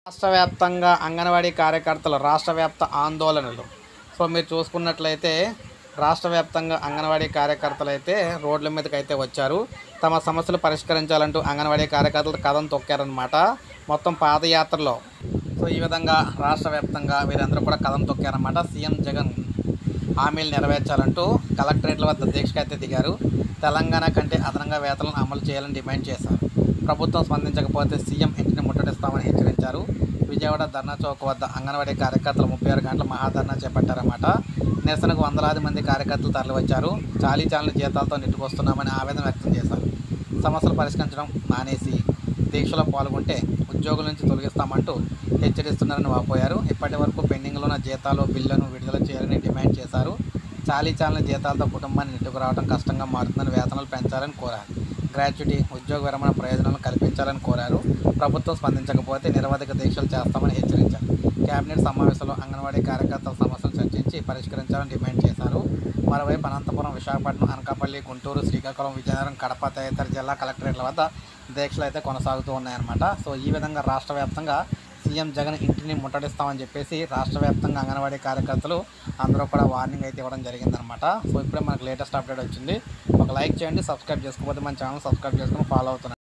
రాష్ట్ర వ్యాప్తంగా అంగన్వాడీ కార్యకర్తలు రాష్ట్ర వ్యాప్త ఆందోళనలు సో మీరు చూసుకున్నట్లయితే రాష్ట్ర వ్యాప్తంగా అంగన్వాడీ కార్యకర్తలు అయితే రోడ్ల మీదకి అయితే వచ్చారు తమ సమస్యలు పరిష్కరించాలంటూ అంగన్వాడీ కార్యకర్తలు కథం తొక్కారనమాట మొత్తం పాదయాత్రలో సో ఈ విధంగా రాష్ట్ర వ్యాప్తంగా వీరందరూ కూడా కథం తొక్కారనమాట సీఎం జగన్ హామీలు నెరవేర్చాలంటూ కలెక్టరేట్ల వద్ద దీక్షకు అయితే దిగారు తెలంగాణ కంటే అదనంగా వేతనాలను అమలు చేయాలని డిమాండ్ చేశారు ప్రభుత్వం స్పందించకపోతే సీఎం ఇంటిని ముట్టడిస్తామని హెచ్చరించారు విజయవాడ ధర్నా చౌక్ వద్ద అంగన్వాడీ కార్యకర్తలు ముప్పై ఆరు గంటల మహాధర్నా చేపట్టారన్నమాట నిరసనకు వందలాది మంది కార్యకర్తలు తరలివచ్చారు చాలీ చాలని జీతాలతో నెట్టుకొస్తున్నామని ఆవేదన వ్యక్తం చేశారు సమస్యలు పరిష్కరించడం మానేసి దీక్షలో పాల్గొంటే ఉద్యోగుల నుంచి తొలగిస్తామంటూ హెచ్చరిస్తున్నారని వాపోయారు ఇప్పటి వరకు పెండింగ్లో ఉన్న జీతాలు బిల్లును విడుదల చేయాలని డిమాండ్ చేశారు చాలీ చాలని జీతాలతో కుటుంబాన్ని నెట్టుకు రావడం కష్టంగా మారుతుందని వేతనాలు పెంచాలని కోరారు గ్రాట్యుటీ ఉద్యోగ విరమణ ప్రయోజనాలను కల్పించాలని కోరారు ప్రభుత్వం స్పందించకపోతే నిరవధిక దీక్షలు చేస్తామని హెచ్చరించారు కేబినెట్ సమావేశంలో అంగన్వాడీ కార్యకర్తల సమస్యలు చర్చించి పరిష్కరించాలని డిమాండ్ చేశారు మరోవైపు అనంతపురం విశాఖపట్నం అనకాపల్లి గుంటూరు శ్రీకాకుళం విజయనగరం కడప తదితర జిల్లా కలెక్టరేట్ల వద్ద దీక్షలు అయితే కొనసాగుతూ ఉన్నాయన్నమాట సో ఈ విధంగా రాష్ట్ర వ్యాప్తంగా సీఎం జగన్ ఇంటిని ముట్టడిస్తామని చెప్పేసి రాష్ట్ర వ్యాప్తంగా అంగన్వాడీ కార్యకర్తలు అందరూ కూడా వార్నింగ్ అయితే ఇవ్వడం జరిగిందనమాట సో ఇప్పుడే మనకు లేటెస్ట్ అప్డేట్ వచ్చింది ఒక లైక్ చేయండి సబ్స్క్రైబ్ చేసుకోకపోతే మన ఛానల్ సబ్స్క్రైబ్ చేసుకుని ఫాలో అవుతున్నాను